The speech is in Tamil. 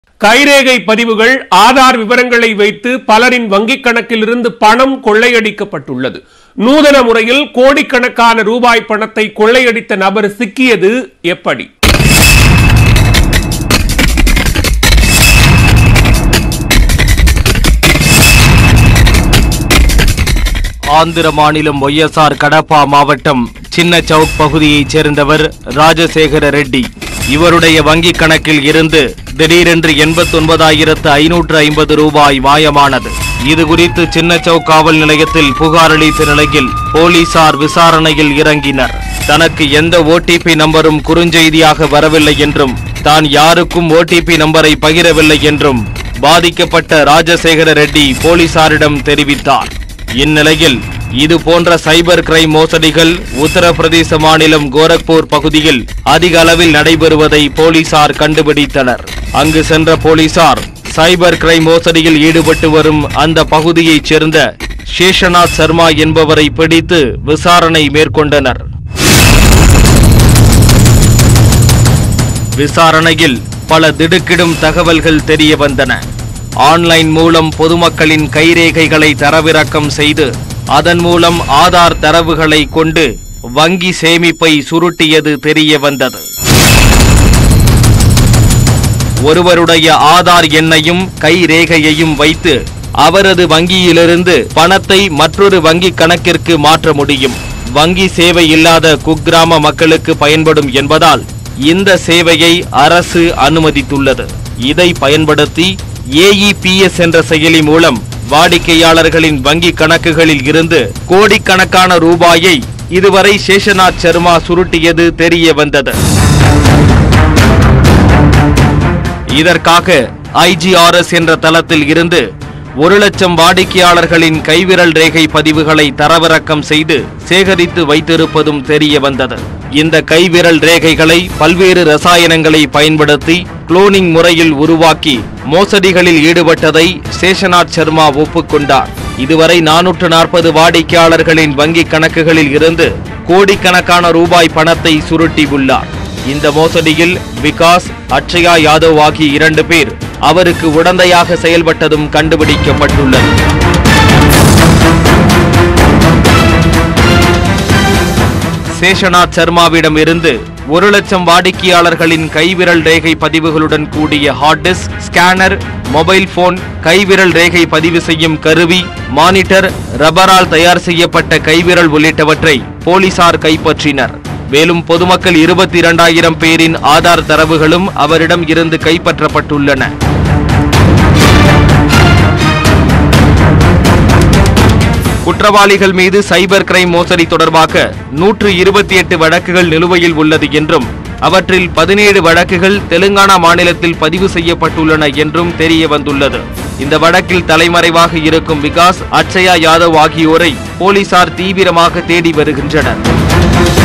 கைரேகை பதிவுகள் ஆதார் விவரங்களை வைத்து பலரின் வங்கிக் கணக்கிலிருந்து பணம் கொள்ளையடிக்கப்பட்டுள்ளது நூதன முறையில் கோடிக்கணக்கான ரூபாய் பணத்தை கொள்ளையடித்த நபர் சிக்கியது எப்படி ஆந்திர மாநிலம் ஒய்எஸ்ஆர் கடப்பா மாவட்டம் சின்ன சவுக் பகுதியைச் சேர்ந்தவர் ராஜசேகர ரெட்டி இவருடைய வங்கிக் கணக்கில் இருந்து திடீரென்று எண்பத்தொன்பதாயிரத்து ஐநூற்று ஐம்பது ரூபாய் மாயமானது இது குறித்து சின்ன சவுக் காவல் நிலையத்தில் புகார் அளித்த நிலையில் போலீசார் விசாரணையில் இறங்கினர் தனக்கு எந்த ஓடிபி நம்பரும் குறுஞ்செய்தியாக வரவில்லை என்றும் தான் யாருக்கும் ஓடிபி நம்பரை பகிரவில்லை என்றும் பாதிக்கப்பட்ட ராஜசேகர ரெட்டி போலீசாரிடம் தெரிவித்தார் இந்நிலையில் இது போன்ற சைபர் கிரைம் மோசடிகள் உத்தரப்பிரதேச மாநிலம் கோரக்பூர் பகுதியில் அதிக அளவில் நடைபெறுவதை போலீசார் கண்டுபிடித்தனர் அங்கு சென்ற போலீசார் சைபர் கிரைம் மோசடியில் ஈடுபட்டு வரும் அந்த பகுதியைச் சேர்ந்த சேஷநாத் சர்மா என்பவரை பிடித்து விசாரணை மேற்கொண்டனர் விசாரணையில் பல திடுக்கிடும் தகவல்கள் தெரிய வந்தன ஆன்லைன் மூலம் பொதுமக்களின் கைரேகைகளை தரவிறக்கம் செய்து அதன் மூலம் ஆதார் தரவுகளை கொண்டு வங்கி சேமிப்பை சுருட்டியது தெரிய வந்தது ஒருவருடைய ஆதார் எண்ணையும் கைரேகையையும் வைத்து அவரது வங்கியிலிருந்து பணத்தை மற்றொரு வங்கி கணக்கிற்கு மாற்ற முடியும் வங்கி சேவை இல்லாத குக்கிராம மக்களுக்கு பயன்படும் என்பதால் இந்த சேவையை அரசு அனுமதித்துள்ளது இதை பயன்படுத்தி ஏஇபிஎஸ் என்ற செயலி மூலம் வாடிக்கையாளர்களின் வங்கி கணக்குகளில் இருந்து கோடிக்கணக்கான ரூபாயை இதுவரை சேஷநாத் சர்மா சுருட்டியது தெரிய வந்தது இதற்காக ஐஜிஆர்எஸ் என்ற தளத்தில் இருந்து ஒரு லட்சம் வாடிக்கையாளர்களின் கைவிரல் ரேகை பதிவுகளை தரவிறக்கம் செய்து சேகரித்து வைத்திருப்பதும் தெரிய வந்தது இந்த கைவிரல் ரேகைகளை பல்வேறு ரசாயனங்களை பயன்படுத்தி குளோனிங் முறையில் உருவாக்கி மோசடிகளில் ஈடுபட்டதை சேஷநாத் சர்மா ஒப்புக்கொண்டார் இதுவரை நானூற்று நாற்பது வாடிக்கையாளர்களின் வங்கிக் கணக்குகளில் இருந்து கோடிக்கணக்கான ரூபாய் பணத்தை சுருட்டியுள்ளார் இந்த மோசடியில் விகாஸ் அட்சயா யாதவ் ஆகிய இரண்டு பேர் அவருக்கு உடந்தையாக செயல்பட்டதும் கண்டுபிடிக்கப்பட்டுள்ளது சேஷநாத் சர்மாவிடம் இருந்து ஒரு லட்சம் வாடிக்கையாளர்களின் கைவிரல் ரேகை பதிவுகளுடன் கூடிய hard disk scanner mobile phone கைவிரல் ரேகை பதிவு செய்யும் கருவி மானிட்டர் ரப்பரால் தயார் செய்யப்பட்ட கைவிரல் உள்ளிட்டவற்றை போலீசார் கைப்பற்றினர் மேலும் பொதுமக்கள் இருபத்தி இரண்டாயிரம் பேரின் ஆதார் தரவுகளும் அவரிடம் இருந்து கைப்பற்றப்பட்டுள்ளன குற்றவாளிகள் மீது சைபர் கிரைம் மோசடி தொடர்பாக நூற்று இருபத்தி எட்டு வழக்குகள் நிலுவையில் உள்ளது என்றும் அவற்றில் பதினேழு வழக்குகள் தெலுங்கானா மாநிலத்தில் பதிவு செய்யப்பட்டுள்ளன என்றும் தெரிய வந்துள்ளது இந்த வழக்கில் தலைமறைவாக இருக்கும் விகாஸ் அட்சயா யாதவ் ஆகியோரை போலீசார் தீவிரமாக தேடி வருகின்றனர்